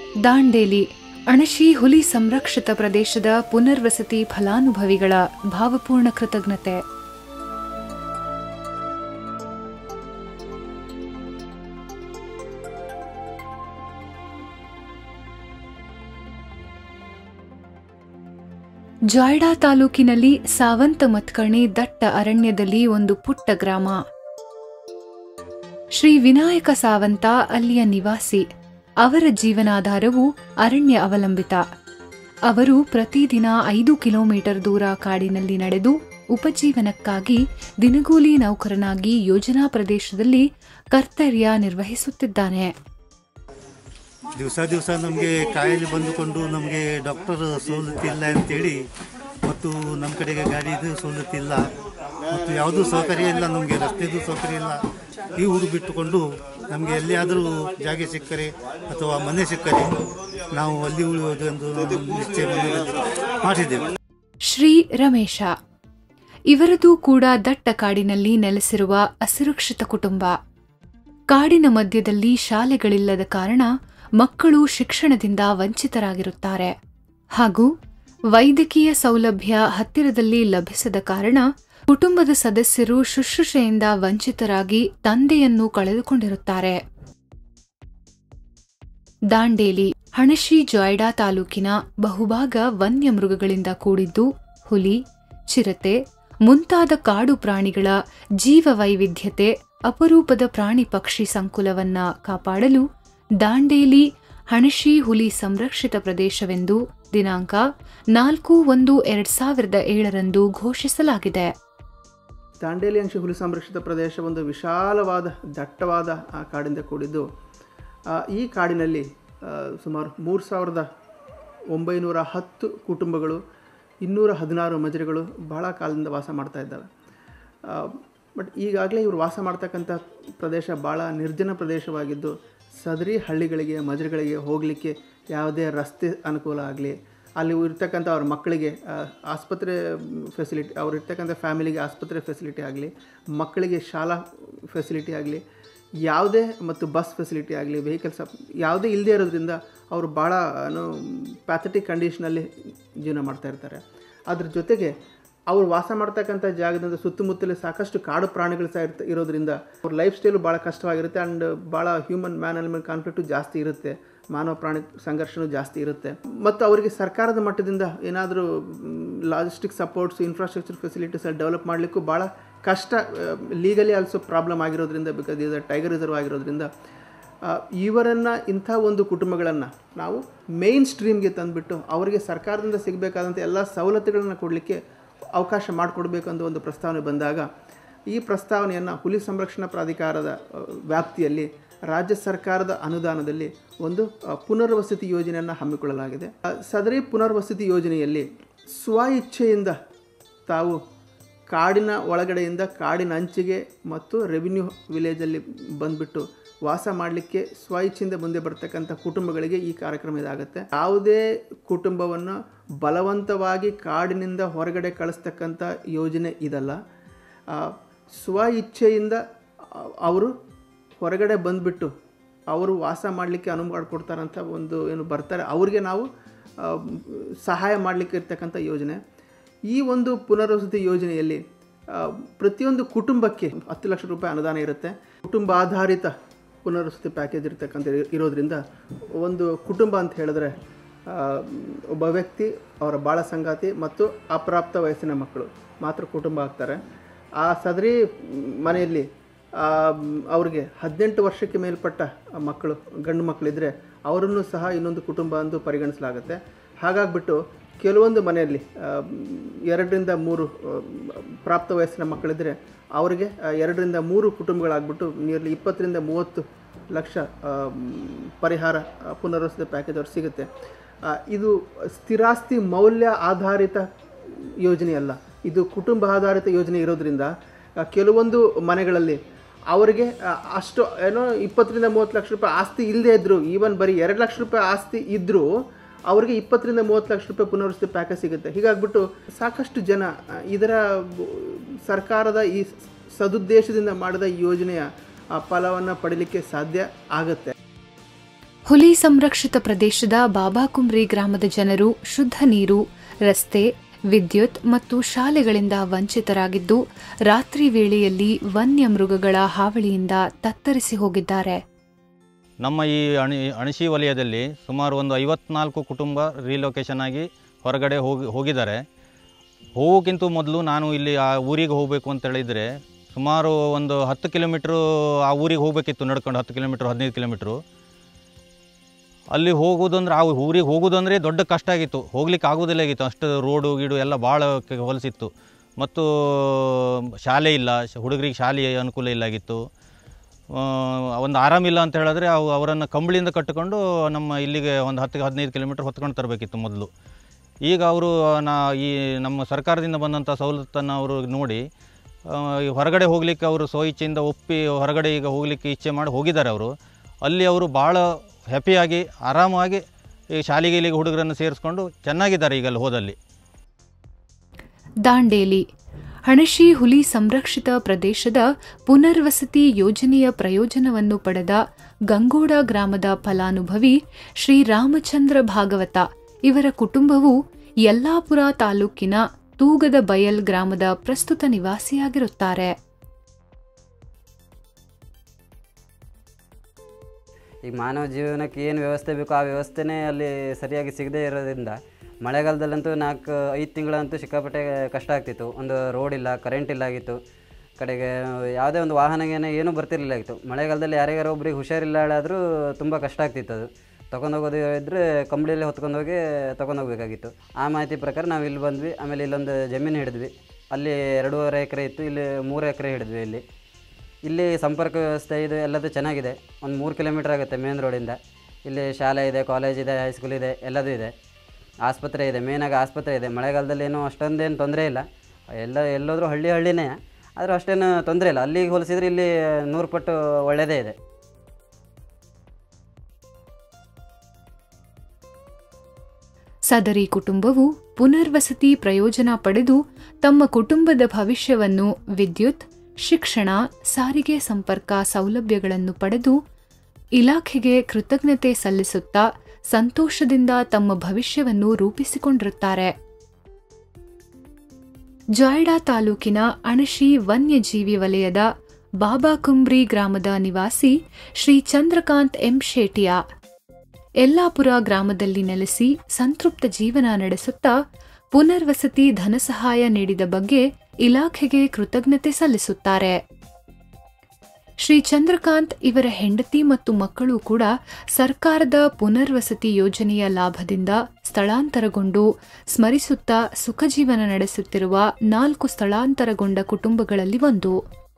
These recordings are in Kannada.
ದಾಂಡೇಲಿ ಅಣಶಿ ಹುಲಿ ಸಂರಕ್ಷಿತ ಪ್ರದೇಶದ ಪುನರ್ವಸತಿ ಫಲಾನುಭವಿಗಳ ಭಾವಪೂರ್ಣ ಕೃತಜ್ಞತೆ ಜಾಯ್ಡಾ ತಾಲೂಕಿನಲ್ಲಿ ಸಾವಂತ ಮತ್ಕಣಿ ದಟ್ಟ ಅರಣ್ಯದಲ್ಲಿ ಒಂದು ಪುಟ್ಟ ಗ್ರಾಮ ಶ್ರೀ ವಿನಾಯಕ ಸಾವಂತ ಅಲ್ಲಿಯ ನಿವಾಸಿ ಅವರ ಜೀವನಾಧಾರವು ಅರಣ್ಯ ಅವಲಂಬಿತ ಅವರು ಪ್ರತಿದಿನ ಐದು ಕಿಲೋಮೀಟರ್ ದೂರ ಕಾಡಿನಲ್ಲಿ ನಡೆದು ಉಪಜೀವನಕ್ಕಾಗಿ ದಿನಗೂಲಿ ನೌಕರನಾಗಿ ಯೋಜನಾ ಪ್ರದೇಶದಲ್ಲಿ ಕರ್ತವ್ಯ ನಿರ್ವಹಿಸುತ್ತಿದ್ದಾನೆ ದಿವಸ ದಿವಸ ನಮಗೆ ಕಾಯಿಲೆ ಬಂದುಕೊಂಡು ನಮಗೆ ಡಾಕ್ಟರ್ ಸವಲತ್ತಿಲ್ಲ ಅಂತೇಳಿ ಮತ್ತು ನಮ್ಮ ಕಡೆಗೆ ಗಾಡಿದು ಸವಲತ್ತಿಲ್ಲ ಮತ್ತು ಯಾವುದೂ ಸೌಕರ್ಯ ಇಲ್ಲ ನಮಗೆ ರಸ್ತೆದು ಸೌಕರ್ಯ ಇಲ್ಲ ಈ ಊರು ಬಿಟ್ಟುಕೊಂಡು ನಮಗೆ ಎಲ್ಲಿಯಾದರೂ ಜಾಗ ಸಿಕ್ಕರೆ ಅಥವಾ ಮನೆ ಸಿಕ್ಕರೆ ನಾವು ಅಲ್ಲಿ ಉಳಿಯೋದು ಎಂದು ನಿಶ್ಚಯ ಮನದಲ್ಲಿ ಮಾಡಿದ್ದೇವೆ ಶ್ರೀ ರಮೇಶ ಇವರದು ಕೂಡ ದಟ್ಟ ಕಾಡಿನಲ್ಲಿ ನೆಲೆಸಿರುವ ಅಸುರಕ್ಷಿತ ಕುಟುಂಬ ಕಾಡಿನ ಮಧ್ಯದಲ್ಲಿ ಶಾಲೆಗಳಿಲ್ಲದ ಕಾರಣ ಮಕ್ಕಳು ಶಿಕ್ಷಣದಿಂದ ವಂಚಿತರಾಗಿರುತ್ತಾರೆ ಹಾಗೂ ವೈದ್ಯಕೀಯ ಸೌಲಭ್ಯ ಹತ್ತಿರದಲ್ಲಿ ಲಭಿಸದ ಕಾರಣ ಕುಟುಂಬದ ಸದಸ್ಯರು ಶುಶ್ರೂಷೆಯಿಂದ ವಂಚಿತರಾಗಿ ತಂದೆಯನ್ನು ಕಳೆದುಕೊಂಡಿರುತ್ತಾರೆ ದಾಂಡೇಲಿ ಹಣಶಿ ಜಾಯ್ಡಾ ತಾಲೂಕಿನ ಬಹುಭಾಗ ವನ್ಯಮೃಗಗಳಿಂದ ಕೂಡಿದ್ದು ಹುಲಿ ಚಿರತೆ ಮುಂತಾದ ಕಾಡು ಪ್ರಾಣಿಗಳ ಜೀವ ವೈವಿಧ್ಯತೆ ಅಪರೂಪದ ಪ್ರಾಣಿ ಪಕ್ಷಿ ಸಂಕುಲವನ್ನ ಕಾಪಾಡಲು ದಾಂಡೇಲಿ ಹಣಶಿ ಹುಲಿ ಸಂರಕ್ಷಿತ ಪ್ರದೇಶವೆಂದು ದಿನಾಂಕ ನಾಲ್ಕು ಒಂದು ಎರಡ್ ಸಾವಿರದ ಏಳರಂದು ಘೋಷಿಸಲಾಗಿದೆ ದಾಂಡೇಲಿ ಅಂಶ ಹುಲಿ ಸಂರಕ್ಷಿತ ಪ್ರದೇಶ ಒಂದು ವಿಶಾಲವಾದ ದಟ್ಟವಾದ ಆ ಕಾಡಿಂದ ಕೂಡಿದ್ದು ಆ, ಈ ಕಾಡಿನಲ್ಲಿ ಆ, ಸುಮಾರು ಮೂರು ಸಾವಿರದ ಒಂಬೈನೂರ ಹತ್ತು ಕುಟುಂಬಗಳು ಇನ್ನೂರ ಹದಿನಾರು ಮಜರೆಗಳು ಬಹಳ ಕಾಲದಿಂದ ವಾಸ ಮಾಡ್ತಾ ಇದ್ದಾವೆ ಬಟ್ ಈಗಾಗಲೇ ಇವರು ವಾಸ ಮಾಡ್ತಕ್ಕಂಥ ಪ್ರದೇಶ ಭಾಳ ನಿರ್ಜನ ಪ್ರದೇಶವಾಗಿದ್ದು ಸದರಿ ಹಳ್ಳಿಗಳಿಗೆ ಮಜರೆಗಳಿಗೆ ಹೋಗಲಿಕ್ಕೆ ಯಾವುದೇ ರಸ್ತೆ ಅನುಕೂಲ ಆಗಲಿ ಅಲ್ಲಿ ಇರ್ತಕ್ಕಂಥ ಅವ್ರ ಮಕ್ಕಳಿಗೆ ಆ, ಆಸ್ಪತ್ರೆ ಫೆಸಿಲಿಟಿ ಅವ್ರು ಇರ್ತಕ್ಕಂಥ ಫ್ಯಾಮಿಲಿಗೆ ಆಸ್ಪತ್ರೆ ಫೆಸಿಲಿಟಿ ಆಗಲಿ ಮಕ್ಕಳಿಗೆ ಶಾಲಾ ಫೆಸಿಲಿಟಿ ಆಗಲಿ ಯಾವುದೇ ಮತ್ತು ಬಸ್ ಫೆಸಿಲಿಟಿ ಆಗಲಿ ವೆಹಿಕಲ್ಸ್ ಯಾವುದೇ ಇಲ್ಲದೇ ಇರೋದ್ರಿಂದ ಅವರು ಭಾಳ ಏನು ಪ್ಯಾಥಟಿಕ್ ಕಂಡೀಷನಲ್ಲಿ ಜೀವನ ಮಾಡ್ತಾ ಇರ್ತಾರೆ ಅದ್ರ ಜೊತೆಗೆ ಅವ್ರು ವಾಸ ಮಾಡ್ತಕ್ಕಂಥ ಜಾಗದಿಂದ ಸುತ್ತಮುತ್ತಲೇ ಸಾಕಷ್ಟು ಕಾಡು ಪ್ರಾಣಿಗಳು ಸಹ ಇರ್ತ ಇರೋದ್ರಿಂದ ಅವ್ರ ಲೈಫ್ ಸ್ಟೈಲು ಭಾಳ ಕಷ್ಟವಾಗಿರುತ್ತೆ ಆ್ಯಂಡ್ ಭಾಳ ಹ್ಯೂಮನ್ ಮ್ಯಾನ್ ಅನಿಮಲ್ ಕಾನ್ಫ್ಲಿಕ್ಟು ಜಾಸ್ತಿ ಇರುತ್ತೆ ಮಾನವ ಪ್ರಾಣಿ ಸಂಘರ್ಷನೂ ಜಾಸ್ತಿ ಇರುತ್ತೆ ಮತ್ತು ಅವರಿಗೆ ಸರ್ಕಾರದ ಮಟ್ಟದಿಂದ ಏನಾದರೂ ಲಾಜಿಸ್ಟಿಕ್ ಸಪೋರ್ಟ್ಸ್ ಇನ್ಫ್ರಾಸ್ಟ್ರಕ್ಚರ್ ಫೆಸಿಲಿಟೀಸ್ ಅಲ್ಲಿ ಡೆವಲಪ್ ಮಾಡಲಿಕ್ಕೂ ಭಾಳ ಕಷ್ಟ ಲೀಗಲಿ ಆಲ್ಸೋ ಪ್ರಾಬ್ಲಮ್ ಆಗಿರೋದ್ರಿಂದ ಬಿಕಾಸ್ ಇದು ಟೈಗರ್ ರಿಸರ್ವ್ ಆಗಿರೋದ್ರಿಂದ ಆ, ಇವರನ್ನು ಇಂಥ ಒಂದು ಕುಟುಂಬಗಳನ್ನು ನಾವು ಮೇನ್ ಸ್ಟ್ರೀಮ್ಗೆ ತಂದುಬಿಟ್ಟು ಅವರಿಗೆ ಸರ್ಕಾರದಿಂದ ಸಿಗಬೇಕಾದಂಥ ಎಲ್ಲ ಸವಲತ್ತುಗಳನ್ನು ಕೊಡಲಿಕ್ಕೆ ಅವಕಾಶ ಮಾಡಿಕೊಡ್ಬೇಕು ಅನ್ನೋ ಒಂದು ಪ್ರಸ್ತಾವನೆ ಬಂದಾಗ ಈ ಪ್ರಸ್ತಾವನೆಯನ್ನು ಹುಲಿ ಸಂರಕ್ಷಣಾ ಪ್ರಾಧಿಕಾರದ ಆ, ವ್ಯಾಪ್ತಿಯಲ್ಲಿ ರಾಜ್ಯ ಸರ್ಕಾರದ ಅನುದಾನದಲ್ಲಿ ಒಂದು ಆ, ಪುನರ್ವಸತಿ ಯೋಜನೆಯನ್ನು ಹಮ್ಮಿಕೊಳ್ಳಲಾಗಿದೆ ಆ, ಸದರಿ ಪುನರ್ವಸತಿ ಯೋಜನೆಯಲ್ಲಿ ಸ್ವ ಇಚ್ಛೆಯಿಂದ ತಾವು ಕಾಡಿನ ಒಳಗಡೆಯಿಂದ ಕಾಡಿನ ಅಂಚಿಗೆ ಮತ್ತು ರೆವಿನ್ಯೂ ವಿಲೇಜಲ್ಲಿ ಬಂದುಬಿಟ್ಟು ವಾಸ ಮಾಡಲಿಕ್ಕೆ ಸ್ವ ಇಚ್ಛೆಯಿಂದ ಮುಂದೆ ಬರ್ತಕ್ಕಂಥ ಕುಟುಂಬಗಳಿಗೆ ಈ ಕಾರ್ಯಕ್ರಮ ಇದಾಗುತ್ತೆ ಯಾವುದೇ ಕುಟುಂಬವನ್ನು ಬಲವಂತವಾಗಿ ಕಾಡಿನಿಂದ ಹೊರಗಡೆ ಕಳಿಸ್ತಕ್ಕಂಥ ಯೋಜನೆ ಇದಲ್ಲ ಆ, ಸ್ವ ಇಚ್ಛೆಯಿಂದ ಆ, ಅವರು ಹೊರಗಡೆ ಬಂದುಬಿಟ್ಟು ಅವರು ವಾಸ ಮಾಡಲಿಕ್ಕೆ ಅನುವು ಮಾಡಿಕೊಡ್ತಾರಂಥ ಒಂದು ಏನು ಬರ್ತಾರೆ ಅವ್ರಿಗೆ ನಾವು ಆ, ಸಹಾಯ ಮಾಡಲಿಕ್ಕೆ ಇರ್ತಕ್ಕಂಥ ಯೋಜನೆ ಈ ಒಂದು ಪುನರ್ವಸತಿ ಯೋಜನೆಯಲ್ಲಿ ಆ, ಪ್ರತಿಯೊಂದು ಕುಟುಂಬಕ್ಕೆ ಹತ್ತು ಲಕ್ಷ ರೂಪಾಯಿ ಅನುದಾನ ಇರುತ್ತೆ ಕುಟುಂಬ ಆಧಾರಿತ ಪುನರ್ವಸತಿ ಪ್ಯಾಕೇಜ್ ಇರ್ತಕ್ಕಂಥ ಇರೋ- ಇರೋದ್ರಿಂದ ಒಂದು ಕುಟುಂಬ ಅಂತ ಹೇಳಿದ್ರೆ ಆ, ಒಬ್ಬ ವ್ಯಕ್ತಿ ಅವರ ಬಾಳ ಸಂಗಾತಿ ಮತ್ತು ಅಪ್ರಾಪ್ತ ವಯಸ್ಸಿನ ಮಕ್ಕಳು ಮಾತ್ರ ಕುಟುಂಬ ಆಗ್ತಾರೆ ಆ ಸದರಿ ಮನೆಯಲ್ಲಿ ಆ, ಅವ್ರಿಗೆ ಹದಿನೆಂಟು ವರ್ಷಕ್ಕೆ ಮೇಲ್ಪಟ್ಟ ಮಕ್ಕಳು ಗಂಡು ಮಕ್ಕಳಿದ್ರೆ ಅವರನ್ನು ಸಹ ಇನ್ನೊಂದು ಕುಟುಂಬ ಎಂದು ಪರಿಗಣಿಸಲಾಗುತ್ತೆ ಹಾಗಾಗ್ಬಿಟ್ಟು ಕೆಲವೊಂದು ಮನೆಯಲ್ಲಿ ಆ, ಎರಡರಿಂದ ಮೂರು ಆ, ಪ್ರಾಪ್ತ ವಯಸ್ಸಿನ ಮಕ್ಕಳಿದ್ರೆ ಅವರಿಗೆ ಆ, ಎರಡರಿಂದ ಮೂರು ಕುಟುಂಬಗಳಾಗ್ಬಿಟ್ಟು ನಿಯರ್ಲಿ ಇಪ್ಪತ್ತರಿಂದ ಮೂವತ್ತು ಲಕ್ಷ ಆ, ಪರಿಹಾರ ಆ, ಪುನರ್ವಸತಿ ಪ್ಯಾಕೇಜ್ ಅವ್ರಿಗೆ ಸಿಗುತ್ತೆ ಆ, ಇದು ಸ್ಥಿರಾಸ್ತಿ ಮೌಲ್ಯ ಆಧಾರಿತ ಯೋಜನೆ ಅಲ್ಲ ಇದು ಕುಟುಂಬ ಆಧಾರಿತ ಯೋಜನೆ ಇರೋದ್ರಿಂದ ಆ, ಕೆಲವೊಂದು ಮನೆಗಳಲ್ಲಿ ಅವರಿಗೆ ಆ, ಅಷ್ಟು ಏನೋ ಇಪ್ಪತ್ತರಿಂದ ಮೂವತ್ತು ಲಕ್ಷ ರೂಪಾಯಿ ಆಸ್ತಿ ಇಲ್ಲದೇ ಇದ್ದರು ಈವನ್ ಬರೀ ಎರಡು ಲಕ್ಷ ರೂಪಾಯಿ ಆಸ್ತಿ ಇದ್ದರೂ ಅವರಿಗೆ ಇಪ್ಪತ್ತರಿಂದ ಮೂವತ್ತು ಲಕ್ಷ ರೂಪಾಯಿ ಪುನರ್ವಸತಿ ಪ್ಯಾಕೇಜ್ ಸಿಗುತ್ತೆ ಹೀಗಾಗ್ಬಿಟ್ಟು ಸಾಕಷ್ಟು ಜನ ಆ, ಇದರ ಬ- ಸರ್ಕಾರದ ಈ ಸದುದ್ದೇಶದಿಂದ ಮಾಡಿದ ಈ ಯೋಜನೆಯ ಫಲವನ್ನು ಪಡೀಲಿಕ್ಕೆ ಸಾಧ್ಯ ಆಗುತ್ತೆ ಹುಲಿ ಸಂರಕ್ಷಿತ ಪ್ರದೇಶದ ಬಾಬಾಕುಂಬ್ರಿ ಗ್ರಾಮದ ಜನರು ಶುದ್ಧ ನೀರು ರಸ್ತೆ ವಿದ್ಯುತ್ ಮತ್ತು ಶಾಲೆಗಳಿಂದ ವಂಚಿತರಾಗಿದ್ದು ರಾತ್ರಿ ವೇಳೆಯಲ್ಲಿ ವನ್ಯ ಮೃಗಗಳ ಹಾವಳಿಯಿಂದ ತತ್ತರಿಸಿ ಹೋಗಿದ್ದಾರೆ ನಮ್ಮ ಈ ಅಣಿ ಅಣಶಿ ವಲಯದಲ್ಲಿ ಸುಮಾರು ಒಂದು ಐವತ್ನಾಲ್ಕು ಕುಟುಂಬ ರಿಲೊಕೇಶನ್ ಆಗಿ ಹೊರಗಡೆ ಹೋಗಿ ಹೋಗಿದ್ದಾರೆ ಹೋಗೋಕ್ಕಿಂತ ಮೊದಲು ನಾನು ಇಲ್ಲಿ ಆ ಊರಿಗೆ ಹೋಗಬೇಕು ಅಂತ ಹೇಳಿದರೆ ಸುಮಾರು ಒಂದು ಹತ್ತು ಕಿಲೋಮೀಟ್ರು ಆ ಊರಿಗೆ ಹೋಗಬೇಕಿತ್ತು ನಡ್ಕೊಂಡು ಹತ್ತು ಕಿಲೋಮೀಟ್ರ್ ಹದಿನೈದು ಕಿಲೋಮೀಟ್ರು ಅಲ್ಲಿ ಹೋಗೋದಂದ್ರೆ ಆ ಊರಿಗೆ ಹೋಗೋದಂದರೆ ದೊಡ್ಡ ಕಷ್ಟ ಆಗಿತ್ತು ಹೋಗ್ಲಿಕ್ಕೆ ಆಗೋದಿಲ್ಲ ಆಗಿತ್ತು ಅಷ್ಟು ರೋಡು ಗೀಡು ಎಲ್ಲ ಭಾಳ ಕ- ಹೊಲಸಿತ್ತು ಮತ್ತು ಶಾಲೆ ಇಲ್ಲ ಶ- ಹುಡುಗರಿಗೆ ಶಾಲೆ ಅನುಕೂಲ ಇಲ್ಲ ಆಗಿತ್ತು ಆ, ಒಂದು ಆರಾಮಿಲ್ಲ ಅಂತ ಹೇಳಿದ್ರೆ ಅವು ಅವರನ್ನು ಕಂಬಳಿಯಿಂದ ಕಟ್ಟಿಕೊಂಡು ನಮ್ಮ ಇಲ್ಲಿಗೆ ಒಂದು ಹತ್ತು ಹದಿನೈದು ಕಿಲೋಮೀಟ್ರ್ ಹೊತ್ಕೊಂಡು ತರಬೇಕಿತ್ತು ಮೊದಲು ಈಗ ಅವರು ನಾ ಈ ನಮ್ಮ ಸರ್ಕಾರದಿಂದ ಬಂದಂಥ ಸವಲತ್ತನ್ನು ಅವರು ನೋಡಿ ಆ, ಈ ಹೊರಗಡೆ ಹೋಗಲಿಕ್ಕೆ ಅವರು ಸ್ವಇಚ್ಛೆಯಿಂದ ಒಪ್ಪಿ ಹೊರಗಡೆ ಈಗ ಹೋಗಲಿಕ್ಕೆ ಇಚ್ಛೆ ಮಾಡಿ ಹೋಗಿದ್ದಾರೆ ಅವರು ಅಲ್ಲಿ ಅವರು ಭಾಳ ಹ್ಯಾಪಿಯಾಗಿ ಆರಾಮಾಗಿ ಈ ಶಾಲೆಗೆ ಇಲ್ಲಿಗೆ ಹುಡುಗರನ್ನು ಸೇರಿಸ್ಕೊಂಡು ಚೆನ್ನಾಗಿದ್ದಾರೆ ಈಗ ಅಲ್ಲಿ ಹೋದಲ್ಲಿ ದಾಂಡೇಲಿ ಹಣಶಿ ಹುಲಿ ಸಂರಕ್ಷಿತ ಪ್ರದೇಶದ ಪುನರ್ವಸತಿ ಯೋಜನೆಯ ಪ್ರಯೋಜನವನ್ನು ಪಡೆದ ಗಂಗೋಡ ಗ್ರಾಮದ ಫಲಾನುಭವಿ ಶ್ರೀ ರಾಮಚಂದ್ರ ಭಾಗವತ ಇವರ ಕುಟುಂಬವು ಯಲ್ಲಾಪುರ ತಾಲೂಕಿನ ತೂಗದ ಬಯಲ್ ಗ್ರಾಮದ ಪ್ರಸ್ತುತ ನಿವಾಸಿಯಾಗಿರುತ್ತಾರೆ ಈಗ ಮಾನವ ಜೀವನಕ್ಕೆ ಏನು ವ್ಯವಸ್ಥೆ ಬೇಕೋ ಆ ವ್ಯವಸ್ಥೆನೇ ಅಲ್ಲಿ ಸರಿಯಾಗಿ ಸಿಗದೇ ಇರೋದ್ರಿಂದ ಮಳೆಗಾಲದಲ್ಲಂತೂ ನಾಲ್ಕು ಐದು ತಿಂಗಳಂತೂ ಸಿಕ್ಕಾಪಟ್ಟೆ ಕಷ್ಟ ಆಗ್ತಿತ್ತು ಒಂದು ರೋಡ್ ಇಲ್ಲ ಕರೆಂಟ್ ಇಲ್ಲ ಆಗಿತ್ತು ಕಡೆಗೆ ಯಾವುದೇ ಒಂದು ವಾಹನಗೇನೆ ಏನೂ ಬರ್ತಿರ್ಲಿಲ್ಲ ಆಗಿತ್ತು ಮಳೆಗಾಲದಲ್ಲಿ ಯಾರಿಗಾರ ಒಬ್ರಿಗೆ ಹುಷಾರಿಲ್ಲ ಆದರೂ ತುಂಬ ಕಷ್ಟ ಆಗ್ತಿತ್ತು ಅದು ತೊಗೊಂಡೋಗೋದು ಇದ್ದರೆ ಕಂಬಳಿಯಲ್ಲಿ ಹೊತ್ಕೊಂಡೋಗಿ ತೊಗೊಂಡೋಗ್ಬೇಕಾಗಿತ್ತು ಆ ಮಾಹಿತಿ ಪ್ರಕಾರ ನಾವು ಇಲ್ಲಿ ಬಂದ್ವಿ ಆಮೇಲೆ ಇಲ್ಲೊಂದು ಜಮೀನು ಹಿಡಿದ್ವಿ ಅಲ್ಲಿ ಎರಡೂವರೆ ಎಕರೆ ಇತ್ತು ಇಲ್ಲಿ ಮೂರು ಎಕರೆ ಹಿಡಿದ್ವಿ ಇಲ್ಲಿ ಇಲ್ಲಿ ಸಂಪರ್ಕ ವ್ಯವಸ್ಥೆ ಇದು ಎಲ್ಲದೂ ಚೆನ್ನಾಗಿದೆ ಒಂದು ಮೂರು ಕಿಲೋಮೀಟ್ರ್ ಆಗುತ್ತೆ ಮೇನ್ ರೋಡಿಂದ ಇಲ್ಲಿ ಶಾಲೆ ಇದೆ ಕಾಲೇಜ್ ಇದೆ ಹೈಸ್ಕೂಲ್ ಇದೆ ಎಲ್ಲದೂ ಇದೆ ಆಸ್ಪತ್ರೆ ಇದೆ ಮೇನಾಗಿ ಆಸ್ಪತ್ರೆ ಇದೆ ಮಳೆಗಾಲದಲ್ಲಿ ಏನೂ ಅಷ್ಟೊಂದೇನು ತೊಂದರೆ ಇಲ್ಲ ಎಲ್ಲ ಎಲ್ಲೋದ್ರೂ ಹಳ್ಳಿ ಹಳ್ಳಿನೇ ಆದರೂ ಅಷ್ಟೇನು ತೊಂದರೆ ಇಲ್ಲ ಅಲ್ಲಿಗೆ ಹೋಲಿಸಿದ್ರೆ ಇಲ್ಲಿ ನೂರು ಪಟ್ಟು ಒಳ್ಳೆಯದೇ ಇದೆ ಸದರಿ ಕುಟುಂಬವು ಪುನರ್ವಸತಿ ಪ್ರಯೋಜನ ಪಡೆದು ತಮ್ಮ ಕುಟುಂಬದ ಭವಿಷ್ಯವನ್ನು ವಿದ್ಯುತ್ ಶಿಕ್ಷಣ ಸಾರಿಗೆ ಸಂಪರ್ಕ ಸೌಲಭ್ಯಗಳನ್ನು ಪಡೆದು ಇಲಾಖೆಗೆ ಕೃತಜ್ಞತೆ ಸಲ್ಲಿಸುತ್ತಾ ಸಂತೋಷದಿಂದ ತಮ್ಮ ಭವಿಷ್ಯವನ್ನು ರೂಪಿಸಿಕೊಂಡಿರುತ್ತಾರೆ ಜಾಯ್ಡಾ ತಾಲೂಕಿನ ಅಣಶಿ ವನ್ಯಜೀವಿ ವಲಯದ ಬಾಬಾಕುಂಬ್ರಿ ಗ್ರಾಮದ ನಿವಾಸಿ ಶ್ರೀ ಚಂದ್ರಕಾಂತ್ ಎಂ ಶೇಟಿಯಾ ಯಲ್ಲಾಪುರ ಗ್ರಾಮದಲ್ಲಿ ನೆಲೆಸಿ ಸಂತೃಪ್ತ ಜೀವನ ನಡೆಸುತ್ತಾ ಪುನರ್ವಸತಿ ಧನಸಹಾಯ ನೀಡಿದ ಬಗ್ಗೆ ಇಲಾಖೆಗೆ ಕೃತಜ್ಞತೆ ಸಲ್ಲಿಸುತ್ತಾರೆ ಶ್ರೀ ಚಂದ್ರಕಾಂತ್ ಇವರ ಹೆಂಡತಿ ಮತ್ತು ಮಕ್ಕಳು ಕೂಡ ಸರ್ಕಾರದ ಪುನರ್ವಸತಿ ಯೋಜನೆಯ ಲಾಭದಿಂದ ಸ್ಥಳಾಂತರಗೊಂಡು ಸ್ಮರಿಸುತ್ತಾ ಸುಖಜೀವನ ನಡೆಸುತ್ತಿರುವ ನಾಲ್ಕು ಸ್ಥಳಾಂತರಗೊಂಡ ಕುಟುಂಬಗಳಲ್ಲಿ ಒಂದು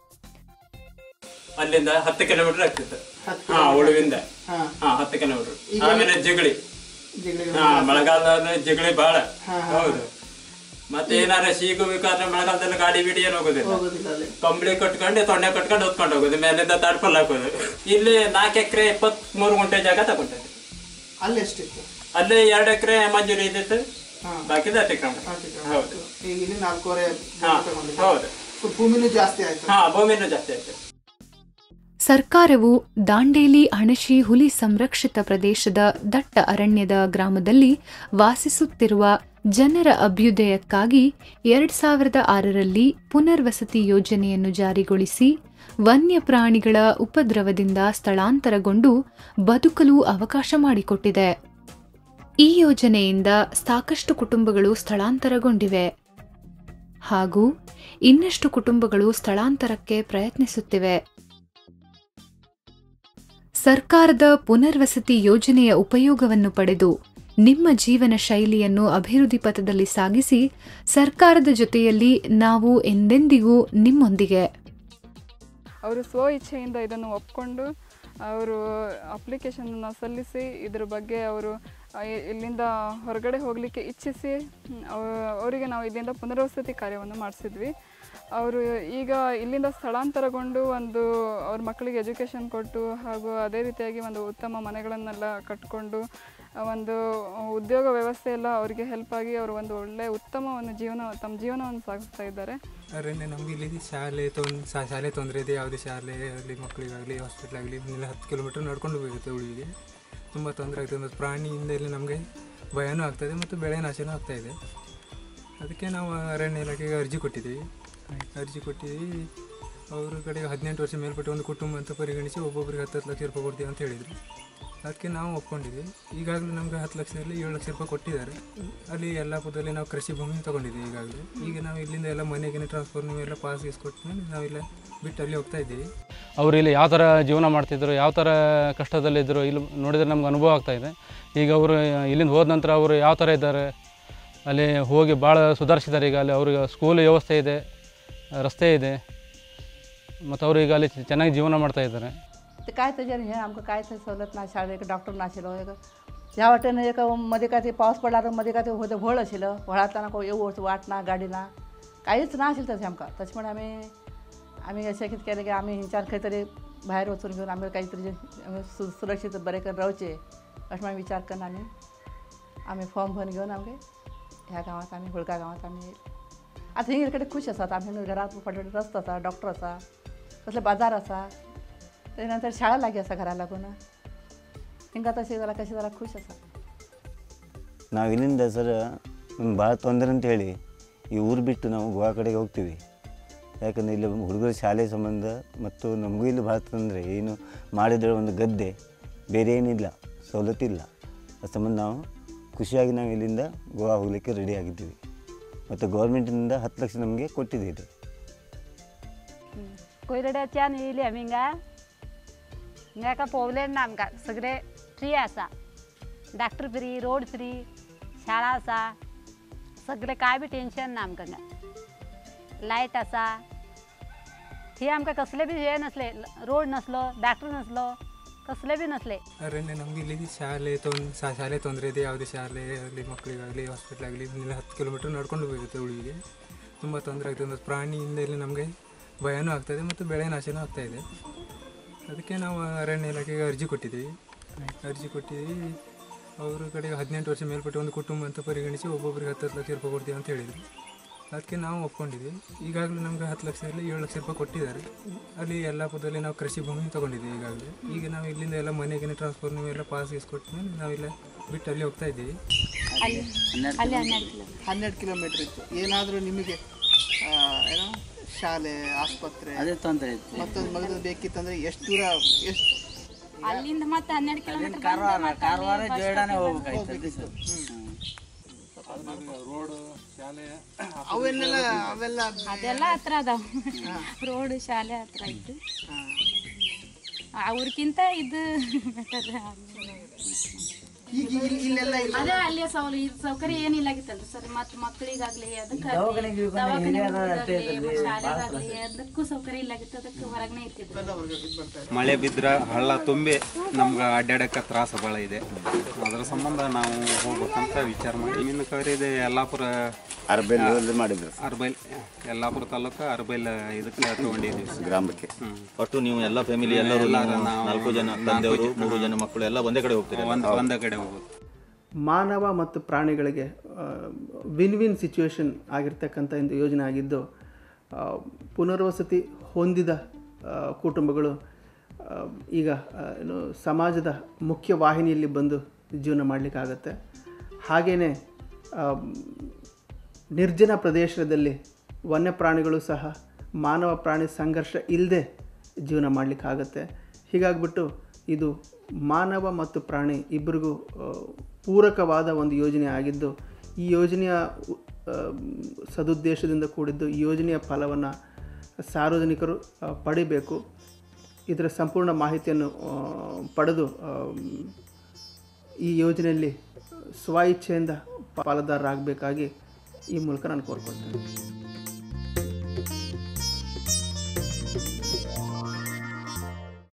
ಅಲ್ಲಿಂದ ಹತ್ತು ಕಿಲೋಮೀಟರ್ ಆಗ್ತಿತ್ತು ಹಾ ಉಳುವಿಂದ ಹಾ ಹತ್ತು ಕಿಲೋಮೀಟರ್ ಆಮೇಲೆ ಜಗಳಿ ಹಾ ಮಳೆಗಾಲದ ಜಗಳಿ ಬಹಳ ಹೌದು ಮತ್ತೆ ಏನಾರ ಸೀಗಬೇಕಾದ್ರೆ ಮಳೆಗಾಲದಲ್ಲಿ ಗಾಡಿ ಬಿಡಿ ಏನು ಹೋಗೋದಿಲ್ಲ ಕಂಬಳಿ ಕಟ್ಕೊಂಡು ತೊಂಡೆ ಕಟ್ಕೊಂಡು ಹೊತ್ಕೊಂಡು ಹೋಗೋದು ಮೇಲಿಂದ ತಡ್ಪಲ್ ಹಾಕೋದು ಇಲ್ಲಿ ನಾಲ್ಕು ಎಕರೆ ಇಪ್ಪತ್ತ್ ಮೂರು ಗುಂಟೆ ಜಾಗ ತಗೊಂಡಿದ್ದೆ ಅಲ್ಲಿ ಎಷ್ಟಿತ್ತು ಅಲ್ಲಿ ಎರಡು ಎಕರೆ ಮಂಜೂರಿ ಇದ್ದಿತ್ತು ಬಾಕಿದ ಅತಿಕ್ರಮಣ ಹೌದು ಈಗ ಇಲ್ಲಿ ನಾಲ್ಕೂವರೆ ಹಾ ಹೌದು ಭೂಮಿನೂ ಜಾಸ್ತಿ ಆಯ್ತು ಹಾ ಭೂಮಿನೂ ಜಾಸ್ತಿ ಆಯ್ತು ಸರ್ಕಾರವು ದಾಂಡೇಲಿ ಅಣಶಿ ಹುಲಿ ಸಂರಕ್ಷಿತ ಪ್ರದೇಶದ ದಟ್ಟ ಅರಣ್ಯದ ಗ್ರಾಮದಲ್ಲಿ ವಾಸಿಸುತ್ತಿರುವ ಜನರ ಅಭ್ಯುದಯಕ್ಕಾಗಿ ಎರಡ್ ಸಾವಿರದ ಆರರಲ್ಲಿ ಪುನರ್ವಸತಿ ಯೋಜನೆಯನ್ನು ಜಾರಿಗೊಳಿಸಿ ವನ್ಯ ಪ್ರಾಣಿಗಳ ಉಪದ್ರವದಿಂದ ಸ್ಥಳಾಂತರಗೊಂಡು ಬದುಕಲು ಅವಕಾಶ ಮಾಡಿಕೊಟ್ಟಿದೆ ಈ ಯೋಜನೆಯಿಂದ ಸಾಕಷ್ಟು ಕುಟುಂಬಗಳು ಸ್ಥಳಾಂತರಗೊಂಡಿವೆ ಹಾಗೂ ಇನ್ನಷ್ಟು ಕುಟುಂಬಗಳು ಸ್ಥಳಾಂತರಕ್ಕೆ ಪ್ರಯತ್ನಿಸುತ್ತಿವೆ ಸರ್ಕಾರದ ಪುನರ್ವಸತಿ ಯೋಜನೆಯ ಉಪಯೋಗವನ್ನು ಪಡೆದು ನಿಮ್ಮ ಜೀವನ ಶೈಲಿಯನ್ನು ಅಭಿವೃದ್ಧಿ ಪಥದಲ್ಲಿ ಸಾಗಿಸಿ ಸರ್ಕಾರದ ಜೊತೆಯಲ್ಲಿ ನಾವು ಎಂದೆಂದಿಗೂ ನಿಮ್ಮೊಂದಿಗೆ ಅವರು ಸ್ವ ಇಚ್ಛೆಯಿಂದ ಇದನ್ನು ಒಪ್ಕೊಂಡು ಅವರು ಅಪ್ಲಿಕೇಶನನ್ನು ಸಲ್ಲಿಸಿ ಇದ್ರ ಬಗ್ಗೆ ಅವರು ಆ, ಇ- ಇಲ್ಲಿಂದ ಹೊರಗಡೆ ಹೋಗಲಿಕ್ಕೆ ಇಚ್ಛಿಸಿ ಹ್ಮ್, ಅವ- ಅವರಿಗೆ ನಾವು ಇಲ್ಲಿಂದ ಪುನರ್ವಸತಿ ಕಾರ್ಯವನ್ನು ಮಾಡಿಸಿದ್ವಿ ಅವರು ಈಗ ಇಲ್ಲಿಂದ ಸ್ಥಳಾಂತರಗೊಂಡು ಒಂದು ಅವ್ರ ಮಕ್ಕಳಿಗೆ ಎಜುಕೇಷನ್ ಕೊಟ್ಟು ಹಾಗೂ ಅದೇ ರೀತಿಯಾಗಿ ಒಂದು ಉತ್ತಮ ಮನೆಗಳನ್ನೆಲ್ಲ ಕಟ್ಟಿಕೊಂಡು ಒಂದು ಉದ್ಯೋಗ ವ್ಯವಸ್ಥೆ ಎಲ್ಲ ಅವರಿಗೆ ಹೆಲ್ಪ್ ಆಗಿ ಅವರು ಒಂದು ಒಳ್ಳೆಯ ಉತ್ತಮ ಒಂದು ಜೀವನ ತಮ್ಮ ಜೀವನವನ್ನು ಸಾಗಿಸ್ತಾ ಇದ್ದಾರೆ ಅದರಿಂದ ನಮಗೆ ಇಲ್ಲಿ ಶಾಲೆ ತೊಂದ್ ಶಾ- ಶಾಲೆ ತೊಂದರೆ ಇದೆ ಯಾವುದೇ ಶಾಲೆ ಆಗಲಿ ಮಕ್ಕಳಿಗಾಗಲಿ ಹಾಸ್ಪಿಟ್ಲ್ ಆಗಲಿ ಇಲ್ಲ ಹತ್ತು ಕಿಲೋಮೀಟ್ರ್ ನಡ್ಕೊಂಡು ಹೋಗಿರುತ್ತೆ ಉಳಿಗೆ ತುಂಬ ತೊಂದರೆ ಆಗ್ತದೆ ಮತ್ತು ಪ್ರಾಣಿಯಿಂದಲೇ ನಮಗೆ ಭಯನೂ ಆಗ್ತದೆ ಮತ್ತು ಬೆಳೆ ನಾಶನೂ ಆಗ್ತಾ ಇದೆ ಅದಕ್ಕೆ ನಾವು ಅರಣ್ಯ ಇಲಾಖೆಗೆ ಅರ್ಜಿ ಕೊಟ್ಟಿದ್ದೀವಿ ಅರ್ಜಿ ಕೊಟ್ಟಿದ್ದೀವಿ ಅವ್ರ ಕಡೆಗೆ ಹದಿನೆಂಟು ವರ್ಷ ಮೇಲ್ಪಟ್ಟ ಒಂದು ಕುಟುಂಬ ಅಂತ ಪರಿಗಣಿಸಿ ಒಬ್ಬೊಬ್ಬರಿಗೆ ಹತ್ತು ಹತ್ತು ಲಕ್ಷ ರೂಪಾಯಿ ಕೊಡ್ತೀವಿ ಅಂತ ಹೇಳಿದರು ಅದಕ್ಕೆ ನಾವು ಒಪ್ಕೊಂಡಿದ್ವಿ ಈಗಾಗಲೇ ನಮಗೆ ಹತ್ತು ಲಕ್ಷದಲ್ಲಿ ಏಳು ಲಕ್ಷ ರೂಪಾಯಿ ಕೊಟ್ಟಿದ್ದಾರೆ ಅಲ್ಲಿ ಯಲ್ಲಾಪುರದಲ್ಲಿ ನಾವು ಕೃಷಿ ಭೂಮಿ ತೊಗೊಂಡಿದ್ದೀವಿ ಈಗಾಗಲೇ ಈಗ ನಾವು ಇಲ್ಲಿಂದ ಎಲ್ಲ ಮನೆಗೆ ಟ್ರಾನ್ಸ್ಫರ್ ಎಲ್ಲ ಪಾಸ್ ಗೀಸ್ ಕೊಟ್ಟು ನಾವೆಲ್ಲ ಬಿಟ್ಟು ಅಲ್ಲಿ ಹೋಗ್ತಾ ಇದ್ದೀವಿ ಅವರು ಇಲ್ಲಿ ಯಾವ ಥರ ಜೀವನ ಮಾಡ್ತಿದ್ರು ಯಾವ ಥರ ಕಷ್ಟದಲ್ಲಿದ್ದರು ಇಲ್ಲಿ ನೋಡಿದರೆ ನಮ್ಗೆ ಅನುಭವ ಆಗ್ತಾ ಇದೆ ಈಗ ಅವರು ಇಲ್ಲಿಂದ ಹೋದ ನಂತರ ಅವರು ಯಾವ ಥರ ಇದ್ದಾರೆ ಅಲ್ಲಿ ಹೋಗಿ ಭಾಳ ಸುಧಾರಿಸಿದ್ದಾರೆ ಈಗ ಅಲ್ಲಿ ಅವ್ರಿಗೆ ಸ್ಕೂಲ್ ವ್ಯವಸ್ಥೆ ಇದೆ ರಸ್ತೆ ಇದೆ ಮತ್ತು ಅವರು ಈಗ ಅಲ್ಲಿ ಚೆನ್ನಾಗಿ ಜೀವನ ಮಾಡ್ತಾ ಇದ್ದಾರೆ ते काय त्याच्याने हे आमचं काय ते सवलत नाही शाळेत एक डॉक्टर नाशिलो एक ह्या वाटेनं एक मध्ये काय ते पाऊस पडला तर मध्ये काय ते होतं व्हळ आशिल्लं व्हळातना को येऊ वाट ना गाडी ना काहीच ना आशिल्लं तशें आमकां तशें म्हण आमी आमी अशें कितें केलें की आमी हिंच्यान खंय तरी भायर वचून घेवन आमी काही तरी आमी सु सुरक्षीत बरें करून रावचें अशें मागीर विचार करून आमी आमी फॉर्म भरून घेवन आमगे ह्या गांवांत आमी होळका गांवांत आमी आतां हिंग कडेन खूश आसात आमी घरांत फाटी रस्तो आसा डॉक्टर आसा कसले बाजार आसा त्यानंतर शाळा लागी आसा घरा लागून हिंगा तशें जाल्यार कशें जाल्यार खूश आसा ನಾವು ಇಲ್ಲಿಂದ ಸರ್ ನಮ್ಗೆ ಭಾಳ ತೊಂದರೆ ಅಂತ ಹೇಳಿ ಈ ಊರು ಬಿಟ್ಟು ನಾವು ಗೋವಾ ಕಡೆಗೆ ಹೋಗ್ತೀವಿ ಯಾಕಂದರೆ ಇಲ್ಲಿ ಹುಡುಗರ ಶಾಲೆ ಸಂಬಂಧ ಮತ್ತು ನಮಗೂ ಇಲ್ಲಿ ಭಾಳ ತೊಂದರೆ ಏನು ಮಾಡಿದ್ರೆ ಒಂದು ಗದ್ದೆ ಬೇರೆ ಏನಿಲ್ಲ ಸವಲತ್ತಿಲ್ಲ ಅದ್ರ ಸಂಬಂಧ ನಾವು ಖುಷಿಯಾಗಿ ನಾವು ಇಲ್ಲಿಂದ ಗೋವಾ ಹೋಗಲಿಕ್ಕೆ ರೆಡಿ ಆಗಿದ್ದೀವಿ ಮತ್ತು ಗೌರ್ಮೆಂಟಿನಿಂದ ಹತ್ತು ಲಕ್ಷ ನಮಗೆ ಕೊಟ್ಟಿದ್ದೀರಿ कोयरड्याच्यान येयली आमी हिंगा हिंगा काय प्रॉब्लेम ना आमकां सगळे फ्री आसा डॉक्टर फ्री रोड फ्री शाळा आसा सगळें कांय बी टेंशन ना आमकां हिंगा लायट आसा थंय आमकां कसले बी हे नसले रोड नसलो डॉक्टर नसलो कसले बी नसले ಅರಣ್ಯ ನಮಗೆ ಇಲ್ಲಿ ಶಾಲೆ ತೊಂದ್ ಶಾ- ಶಾಲೆ ತೊಂದರೆ ಇದೆ ಯಾವುದೇ ಶಾಲೆ ಆಗಲಿ ಮಕ್ಕಳಿಗಾಗಲಿ ಹಾಸ್ಪಿಟ್ಲ್ ಆಗಲಿ ಇಲ್ಲಿ ಹತ್ತು ಕಿಲೋಮೀಟ್ರ್ ನಡ್ಕೊಂಡು ಹೋಗಿರುತ್ತೆ ಉಳಿಗೆ ತುಂಬ ತೊಂದರೆ ಆಗ್ತದೆ ಮತ್ತು ಪ್ರಾಣಿಯಿಂದಲೇ ನಮಗೆ ಭಯನೂ ಆಗ್ತದೆ ಮತ್ತು ಬೆಳೆ ನಾಶನೂ ಆಗ್ತಾ ಇದೆ ಅದಕ್ಕೆ ನಾವು ಅರಣ್ಯ ಇಲಾಖೆಗೆ ಅರ್ಜಿ ಕೊಟ್ಟಿದ್ದೀವಿ ಅರ್ಜಿ ಕೊಟ್ಟಿದ್ದೀವಿ ಅವ್ರ ಕಡೆಗೆ ಹದಿನೆಂಟು ವರ್ಷ ಮೇಲ್ಪಟ್ಟ ಒಂದು ಕುಟುಂಬ ಅಂತ ಪರಿಗಣಿಸಿ ಒಬ್ಬೊಬ್ಬರಿಗೆ ಹತ್ತು ಹತ್ತು ಲಕ್ಷ ರೂಪಾಯಿ ಕೊಡ್ತೀವಿ ಅಂತ ಹೇಳಿದರು ಅದಕ್ಕೆ ನಾವು ಒಪ್ಕೊಂಡಿದ್ವಿ ಈಗಾಗಲೇ ನಮಗೆ ಹತ್ತು ಲಕ್ಷದಲ್ಲಿ ಏಳು ಲಕ್ಷ ರೂಪಾಯಿ ಕೊಟ್ಟಿದ್ದಾರೆ ಅಲ್ಲಿ ಯಲ್ಲಾಪುರದಲ್ಲಿ ನಾವು ಕೃಷಿ ಭೂಮಿ ತೊಗೊಂಡಿದ್ದೀವಿ ಈಗಾಗಲೇ ಈಗ ನಾವು ಇಲ್ಲಿಂದ ಎಲ್ಲ ಮನೆಗೆ ಟ್ರಾನ್ಸ್ಫರ್ ಎಲ್ಲ ಪಾಸ್ ಗೀಸ್ ಕೊಟ್ಟು ಮೇಲೆ ನಾವೆಲ್ಲ ಬಿಟ್ಟು ಅಲ್ಲಿ ಹೋಗ್ತಾ ಇದ್ದೀವಿ ಅಲ್ಲಿ ಅಲ್ಲಿ ಹನ್ನೆರಡು ಕಿಲೋ ಹನ್ನೆರಡು ಕಿಲೋಮೀಟ್ರ್ ಇತ್ತು ಏನಾದರೂ ನಿಮಗೆ ಆ, ಏನೋ ಶಾಲೆ ಆಸ್ಪತ್ರೆ ಅದೇ ತೊಂದರೆ ಇತ್ತು ಮತ್ತೊಂದು ಮಗದೊಂದು ಬೇಕಿತ್ತಂದ್ರೆ ಎಷ್ಟು ದೂರ ಎಷ್ಟು ಅಲ್ಲಿಂದ ಮತ್ತೆ ಹನ್ನೆರಡು ಕಿಲೋಮೀಟರ್ ಕಾರವಾರ ಕಾರವಾರ ಜೋಡಣೆ ಹೋಗ್ಬೇಕಾಯ್ತು ಅವನ್ನೆಲ್ಲ ಅವೆಲ್ಲ ಅದೆಲ್ಲ ಹತ್ರ ಅದಾವ ರೋಡ್ ಶಾಲೆ ಹತ್ರ ಇತ್ತು ಅವ್ರಕ್ಕಿಂತ ಇದು better. ಈಗ ಇಲ್ಲಿ- ಇಲ್ಲೆಲ್ಲ ಇಲ್ಲ ಅದೇ ಅಲ್ಲಿ ಸೌಲ ಇದು ಸೌಕರ್ಯ ಏನಿಲ್ಲ ಆಗಿತ್ತಲ್ರಿ ಸರ್ ಮತ್ ಮಕ್ಕಳಿಗಾಗ್ಲಿ ಅದಕ್ಕಾಗ್ಲಿ ದವಾಖಾನೆಗೆ ಇವ್ರಿಗೆ ಬಂದ್ರೆ ದವಾಖಾನೆ ಹಿರಿಯರ ಅಷ್ಟೇ ಹುಡುಗ್ರಾಗ್ಲಿ, ಇರ್ತದೆ, ಮತ್ತ್ ಶಾಲೆಗಾಗ್ಲಿ ಅದಕ್ಕೂ ಸೌಕರ್ಯ ಇಲ್ಲ ಆಗಿತ್ತು ಅದಕ್ಕೆ ಹೊರಗನೆ ಇರ್ತಿದ್ರು ಮಳೆ ಬಿದ್ರೆ ಹಳ್ಳ ತುಂಬಿ ನಮ್ಗೆ ಅಡ್ಡಾಡಕ್ಕೆ ತ್ರಾಸ ಭಾಳ ಇದೆ ಅದರ ಸಂಬಂಧ ನಾವು ಹೋಗ್ಬೇಕಂತ ವಿಚಾರ ಮಾಡಿ ಇನ್ನು ಕರೀದೆ ಯಲ್ಲಾಪುರ ಅರ್ಬೈಲ್ ಮಾಡಿದ್ರು ಅರ್ಬೈಲ್ ಯಲ್ಲಾಪುರ ತಾಲೂಕು ಅರ್ಬೈಲ್ ಇದಕ್ಕೆ ತಗೊಂಡಿದ್ದೀವಿ ಗ್ರಾಮಕ್ಕೆ ಒಟ್ಟು ನೀವು ಎಲ್ಲ ಫ್ಯಾಮಿಲಿ ಎಲ್ಲರೂ ಎಲ್ಲರೂ ನೀವು ನಾವು ನಾಲ್ಕು ಜನ ನಾಲ್ಕು ತಂದೆಯವರು ಜನ. ಮೂರು ಜನ ಮಕ್ಕಳು ಎಲ್ಲ ಒಂದೇ ಕಡೆ ಹೋಗ್ತೀರಿ ಒಂದು ಒಂದೇ ಕಡೆ ಹೋಗೋದು ಮಾನವ ಮತ್ತು ಪ್ರಾಣಿಗಳಿಗೆ ವಿನ್ ವಿನ್ ಸಿಚುವೇಶನ್ ಆಗಿರ್ತಕ್ಕಂಥ ಒಂದು ಯೋಜನೆ ಆಗಿದ್ದು ಆ, ಪುನರ್ವಸತಿ ಹೊಂದಿದ ಆ, ಕುಟುಂಬಗಳು ಆ, ಈಗ ಆ, ಏನು ಸಮಾಜದ ಮುಖ್ಯ ವಾಹಿನಿಯಲ್ಲಿ ಬಂದು ಜೀವನ ಮಾಡಲಿಕ್ಕಾಗತ್ತೆ ಹಾಗೆಯೇ ನಿರ್ಜನ ಪ್ರದೇಶದಲ್ಲಿ ವನ್ಯಪ್ರಾಣಿಗಳು ಸಹ ಮಾನವ ಪ್ರಾಣಿ ಸಂಘರ್ಷ ಇಲ್ಲದೆ ಜೀವನ ಮಾಡಲಿಕ್ಕಾಗತ್ತೆ ಹೀಗಾಗ್ಬಿಟ್ಟು ಇದು ಮಾನವ ಮತ್ತು ಪ್ರಾಣಿ ಇಬ್ಬರಿಗೂ ಆ, ಪೂರಕವಾದ ಒಂದು ಯೋಜನೆ ಆಗಿದ್ದು ಈ ಯೋಜನೆಯ ಉ- ಆ, ಸದುದ್ದೇಶದಿಂದ ಕೂಡಿದ್ದು ಈ ಯೋಜನೆಯ ಫಲವನ್ನು ಸಾರ್ವಜನಿಕರು ಆ, ಪಡಿಬೇಕು ಇದರ ಸಂಪೂರ್ಣ ಮಾಹಿತಿಯನ್ನು ಆ, ಪಡೆದು ಆ, ಈ ಯೋಜನೆಯಲ್ಲಿ ಸ್ವ ಇಚ್ಛೆಯಿಂದ ಪಾಲುದಾರರಾಗಬೇಕಾಗಿ ಈ ಮೂಲಕ ನಾನು ಕೋರ್ಕೊಳ್ತೇನೆ